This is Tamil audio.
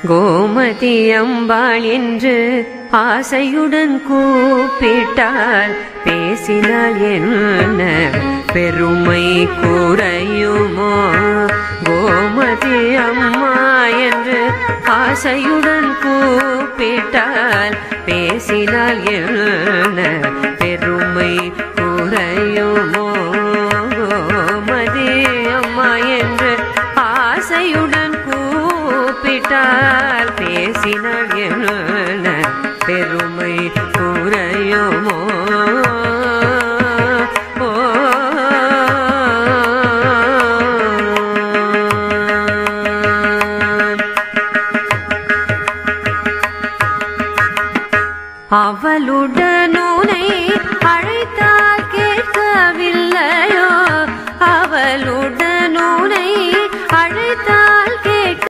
கோமதி அம்பாள் என்று ஆசையுடன் கூப்பிட்டால் பேசினால் என்ன பெருமை குறையுமோ கோமதி அம்மா என்று ஆசையுடன் கூப்பிட்டால் பேசினால் என்ன பெருமை குறையுமோ கோமதி அம்மா என்று ஆசையுடன் கூப்பிட்டால் பேசினாள் என்ன